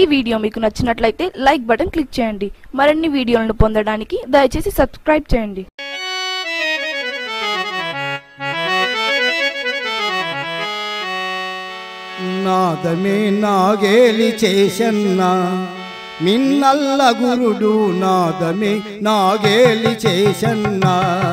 ఈ వీడియో మీకు నచ్చినట్లయితే లైక్ బటన్ క్లిక్ చేయండి మరిన్ని వీడియోలను పొందడానికి దయచేసి సబ్స్క్రైబ్ చేయండి నాదమే నాగేలి చేసన్న మిన్నల్ల గురుడు నాదమే నాగేలి చేసన్న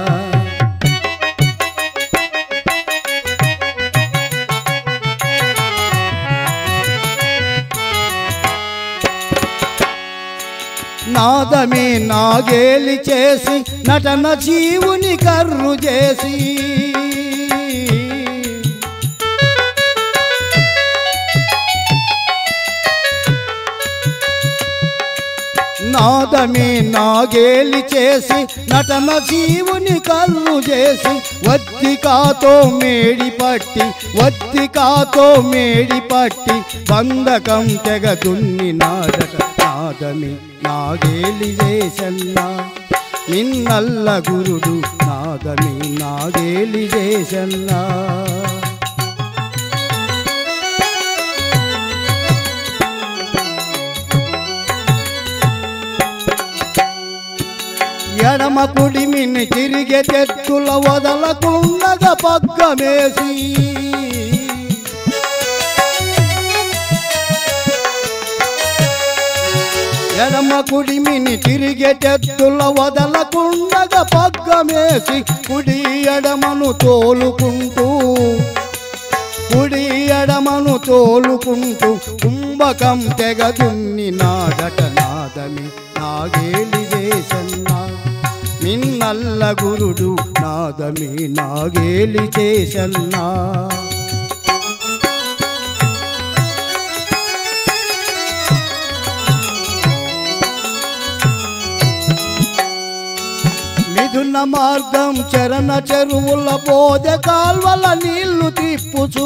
నాదమే నాగేలి చేసి నటన జీవుని కర్రు చేసి నాదమే నాగేలి చేసి నటన జీవుని కర్రు చేసి వత్తికాతో మేడి పట్టి వత్తికాతో మేడి పట్టి బంధకం తెగ దున్ని నాదట నాదమే నాగేలి చేసన్నా నిన్నల్ల గురుడు నాదమే నాగేలి చేసన్నా ఎడమ కుడిమిని తిరిగే తెత్తుల వదలకుండగా పగ్గమేసి ఎడమ కుడిమిని తిరిగే తెత్తుల వదలకుండగా పగ్గమేసి కుడి ఎడమను తోలుకుంటూ కుడి ఎడమను తోలుకుంటూ కుంభకం తెగదున్ని నాదట నాదమి నాగేలి చేసన్నా మిన్నల్ల గురుడు నాదమి నాగేలి చేసన్నా మిథున మార్గం చరణ చెరువుల బోధ కాల్వల నీళ్లు తిప్పుచూ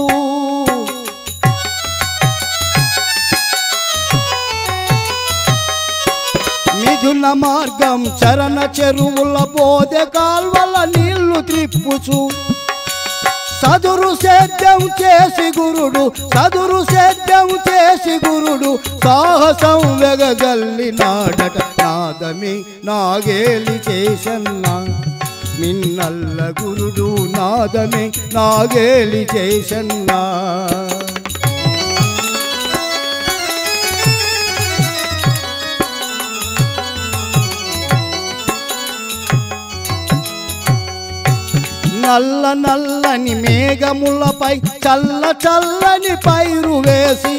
మిథున మార్గం చరణ చెరువుల బోధ కాల్వల నీళ్లు త్రిప్పుచు సదురు సేద్యం చేసి గురుడు సదురు సేద్యం చేసి గురుడు సాహసం వెగజల్లి నాడట నాదమి నాగేలి చేసన్నా మిన్నల్ల గురుడు నాదమి నాగేలి చేసన్నా నల్ల నల్లని మేఘములపై చల్ల చల్లని పైరు వేసి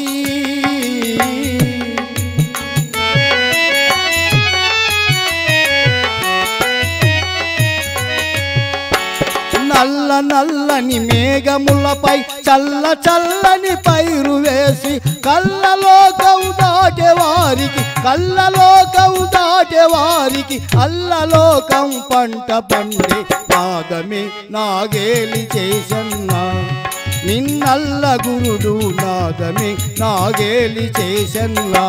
నల్ల నల్లని మేఘములపై చల్ల చల్లని పైరు వేసి కళ్ళలోకం దాటే వారికి కళ్ళలోకం దాటే వారికి అల్లలోకం పంట పండే నాదమే నాగేలి చేసన్నా నిన్నల్ల గురుడు నాదమే నాగేలి చేసన్నా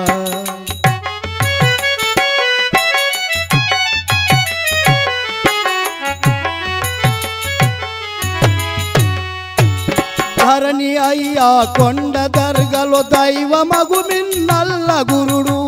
ధరణి అయ్యా కొండ దర్గలో దైవమగు మిన్నల్ల గురుడు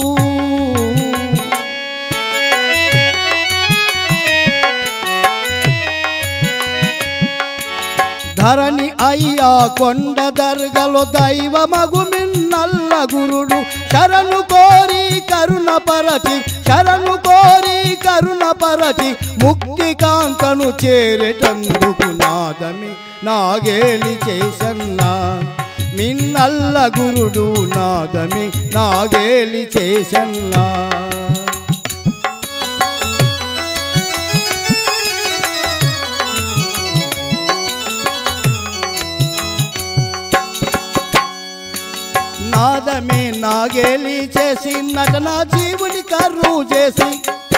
ధరణి అయ్యా కొండ దర్గలో దైవమగు మిన్నల్ల గురుడు శరణు కోరి కరుణ పరచి శరణు కోరి కరుణ పరచి ముక్తి కాంతను చేరేటందుకు నాదమి నాగేలి చేసన్నా మిన్నల్ల గురుడు నాదమి నాగేలి చేసన్నా నాదమే నాగేలి చేసి నటన జీవుని కర్రు చేసి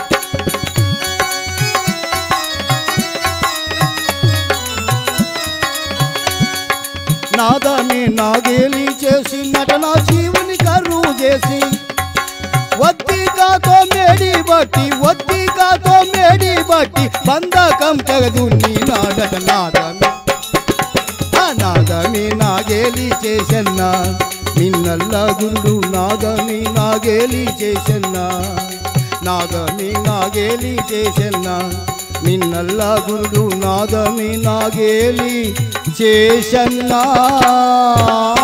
నాదమే నాగేలి చేసి నటన జీవుని కర్రు చేసి ఒత్తికాతో మేడి బట్టి ఒత్తికాతో మేడి బట్టి బంధకం తెగదు నీ నాడట నాదమే ఆ నాదమే నాగేలి చేసన్నా నిన్నల్ల గురుడు నాగమి నాగేలి చేసన్నా నాగమి నాగేలి చేసన్నా నిన్నల్ల గురుడు నాగమి నాగేలి చేసన్నా